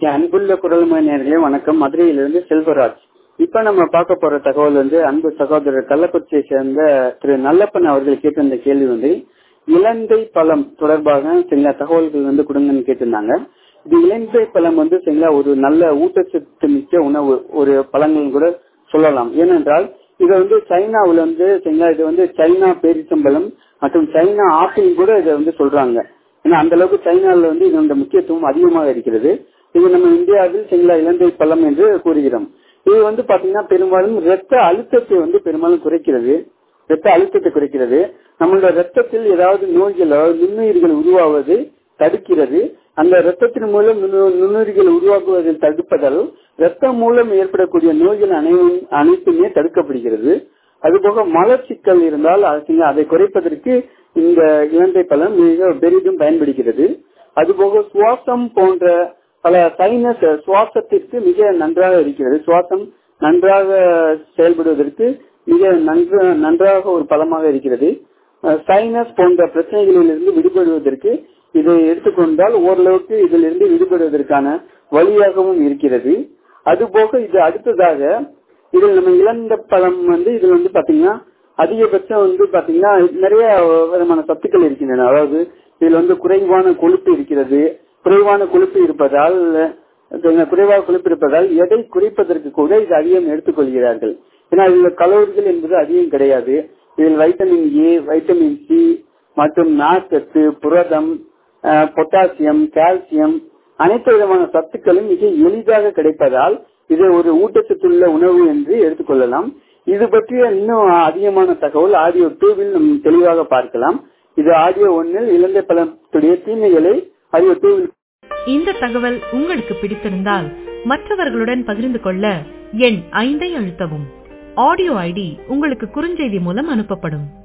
okay அன்புள்ள குரல்மொழி நேர்களே வணக்கம் மதுரையிலிருந்து செல்வராஜ் இப்ப நம்ம பார்க்க போற தகவல் வந்து அன்பு சகோதரர் கள்ளக்குறிச்சியை சேர்ந்த திரு நல்லப்பன் அவர்கள் கேட்டிருந்த கேள்வி வந்து இலந்தை பழம் தொடர்பாக சில தகவல்கள் வந்து கொடுங்கன்னு கேட்டிருந்தாங்க இது இலந்தை பழம் வந்து சரிங்களா ஒரு நல்ல ஊட்டச்சத்து மிக்க உணவு ஒரு பழங்கள் கூட சொல்லலாம் ஏனென்றால் இது வந்து சைனாவுல வந்து சரிங்களா இது வந்து சைனா பேரிச்சம்பழம் மற்றும் சைனா ஆப்பிள் கூட இதை வந்து சொல்றாங்க ஏன்னா அந்த அளவுக்கு சைனால வந்து இதனுடைய முக்கியத்துவம் அதிகமாக இருக்கிறது இது நம்ம இந்தியாவில் சரிங்களா இலந்தை பழம் என்று கூறுகிறோம் இது வந்து பாத்தீங்கன்னா பெரும்பாலும் ரத்த அழுத்தத்தை வந்து பெரும்பாலும் குறைக்கிறது ரத்த அழுத்தத்தை குறைக்கிறது நம்மளோட ரத்தத்தில் ஏதாவது நோய்கள் நுண்ணுயிர்கள் உருவாவது தடுக்கிறது அந்த ரத்தத்தின் மூலம் நுண்ணுயிர்கள் உருவாக்குவதை தடுப்பதால் ரத்தம் மூலம் ஏற்படக்கூடிய நோய்கள் அனைத்துமே தடுக்கப்படுகிறது அதுபோக மலச்சிக்கல் இருந்தால் அதை குறைப்பதற்கு இந்த இலந்தை பழம் மிக பெரிதும் பயன்படுகிறது அதுபோக சுவாசம் போன்ற பல சைனஸ் சுவாசத்திற்கு மிக நன்றாக இருக்கிறது சுவாசம் நன்றாக செயல்படுவதற்கு மிக நன்று நன்றாக ஒரு பழமாக இருக்கிறது சைனஸ் போன்ற பிரச்சனைகளிலிருந்து விடுபடுவதற்கு இதை எடுத்துக்கொண்டால் ஓரளவுக்கு இதிலிருந்து விடுபடுவதற்கான வழியாகவும் இருக்கிறது அதுபோக இது அடுத்ததாக இதில் நம்ம இழந்த பழம் வந்து இதுல வந்து பாத்தீங்கன்னா அதிகபட்சம் வந்து பாத்தீங்கன்னா நிறைய விதமான சத்துக்கள் இருக்கின்றன அதாவது இதுல வந்து குறைவான கொழுப்பு இருக்கிறது குறைவான கொழுப்பு இருப்பதால் குறைவாக கொழுப்பு இருப்பதால் எடை குறைப்பதற்கு கூட இது அதிகம் எடுத்துக்கொள்கிறார்கள் ஏன்னா இதுல கலோரிகள் என்பது அதிகம் கிடையாது இதில் வைட்டமின் ஏ வைட்டமின் சி மற்றும் நார்ச்சத்து புரதம் பொட்டாசியம் கால்சியம் அனைத்து விதமான சத்துக்களும் மிக எளிதாக கிடைப்பதால் இது ஒரு ஊட்டச்சத்துள்ள உணவு என்று எடுத்துக்கொள்ளலாம் இது பற்றிய இன்னும் அதிகமான தகவல் ஆடியோ டூவில் நம் தெளிவாக பார்க்கலாம் இது ஆடியோ ஒன்னில் இலங்கை பழத்துடைய தீமைகளை ஆடியோ டூவில் இந்த தகவல் உங்களுக்கு பிடித்திருந்தால் மற்றவர்களுடன் பகிர்ந்து கொள்ள எண் ஐந்தை அழுத்தவும் ஆடியோ ஐடி உங்களுக்கு குறுஞ்செய்தி மூலம் அனுப்பப்படும்